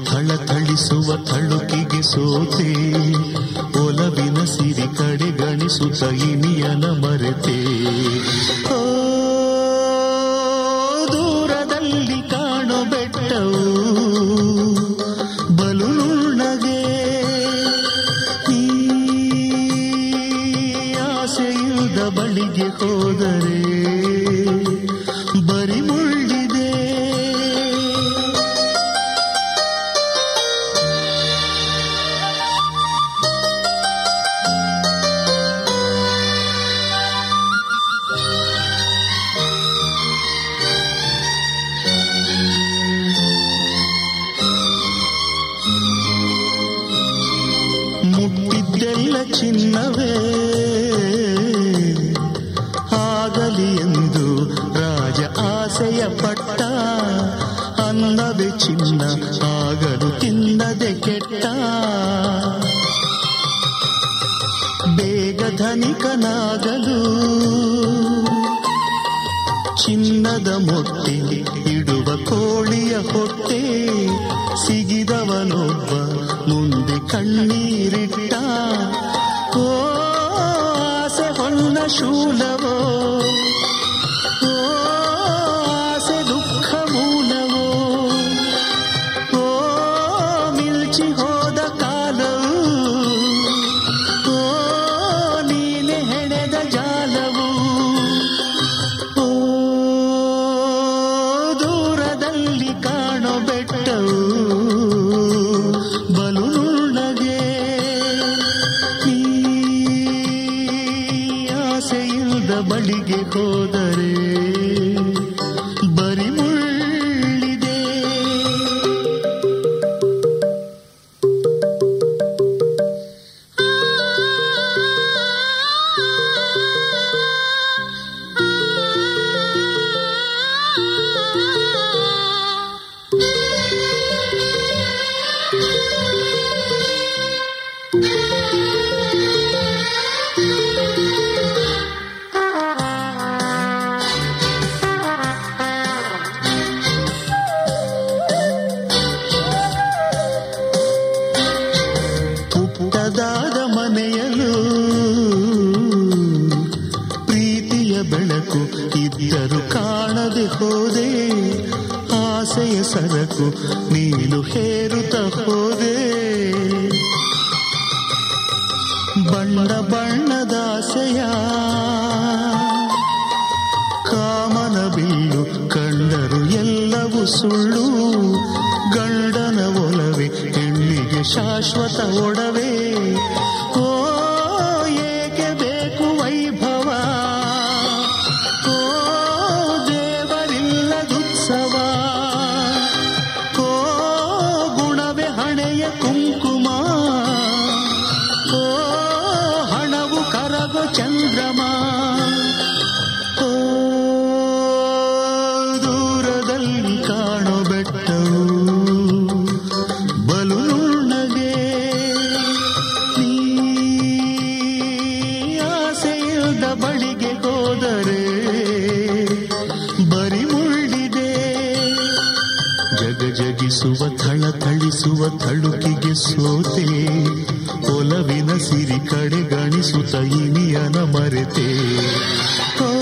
ಥಳಥಳಿಸುವ ಥಳುಕಿಗೆ ಸೋತೆ ಒಲವಿನ ಸಿರಿ ಕಡೆ ಗಣಿಸುತ್ತ ಇನಿಯನ ಮರೆತೆ ಓ ದೂರದಲ್ಲಿ ಕಾಣೋ ಬೆಟ್ಟವು ಬಲು ನುಣ್ಣಗೆ ಈ ಆಸೆಯುದ ಬಳಿಗೆ ಹೋದರೆ ಬರಿ ಮುಳ್ಳಿದೆ ಮುಟ್ಟಿದ್ದೆಲ್ಲ ಚಿನ್ನವೇ ಆಗಲಿ ಎಂದು ರಾಜ ಆಸೆಯ ಪಟ್ಟ ಅನ್ನವೇ ಚಿನ್ನ ಆಗಲು ತಿನ್ನದೆ ಕೆಟ್ಟ ಬೇಗ ಧನಿಕನಾಗಲು ಚಿನ್ನದ ಮೊಟ್ಟೆ ಇಡುವ ಕೋಳಿಯ ಹೊಟ್ಟೆ ಸಿಗಿದವನೊಬ್ಬ ಮುಂದೆ ಕಣ್ಣೀರಿಟ್ಟ ಓ ಆಸೆ ಹೊನ್ನ ಶೂಲವೋ ಓ ಆಸೆ ದುಃಖ ಮೂಲವೋ ಓ ಮಿಲ್ಚಿ ಹೋದ ಕಾಲವು ಓ ನೀನೆ ಹೆಣೆದ ಜಾಲವು ಓ ದೂರದಲ್ಲಿ ಕಾಣೋ ಬೆಟ್ಟವು ಬಲು ನುಣ್ಣಗೆ ಈ ಆಸೆಯಿಲ್ಲದ ಬಳಿಗೆ ಹೋದರೆ ಬರಿ ಮುಳ್ಳಿದೆ ಪುಟ್ಟದಾದ ಮನೆಯಲು ಪ್ರೀತಿಯ ಬೆಳಕು ಇದ್ದರು ಕಾಣದೆ ಹೋದೆ ಆಸೆಯ ಸರಕು ನೀನು ಹೇರುತ್ತ ಹೋದೆ ಬಣ್ಣ ಬಣ್ಣದ ಆಸೆಯ ಕಾಮನ ಬಿಲ್ಲು ಕಂಡರು ಎಲ್ಲವೂ ಸುಳ್ಳು ಗಂಡನ ಒಲವೆ ಹೆಣ್ಣಿಗೆ ಶಾಶ್ವತ ಒಡವೆ ಓ ಏಕೆ ಬೇಕು ವೈಭವ ಓ ದೇವರಿಲ್ಲದುತ್ಸವ ಓ ಗುಣವೇ ಹಣೆಯ ಕುಂಕುಮ ಓ ಹಣವು ಕರಗೋ ಚಂದ್ರಮ ಓ ದೂರದಲ್ಲಿ ಕಾಣೋ ಬೆಟ್ಟವು ಬಲು ನುಣ್ಣಗೆ ನೀ ಆಸೆಯಿಲ್ಲದ ಬಳಿಗೆ ಹೋದರೆ ಬರಿ ಮುಳ್ಳಿದೆ ಜಗ ಜಗಿಸುವ ಥಳ ಥಳಿಸುವ ಥಳುಕಿಗೆ ಸೋತೆ ಒಲವಿನ ಸಿರಿ ಕಡೆ ಗಣಿಸುತ್ತ ಇನಿಯನ ಮರೆತೆ ಓ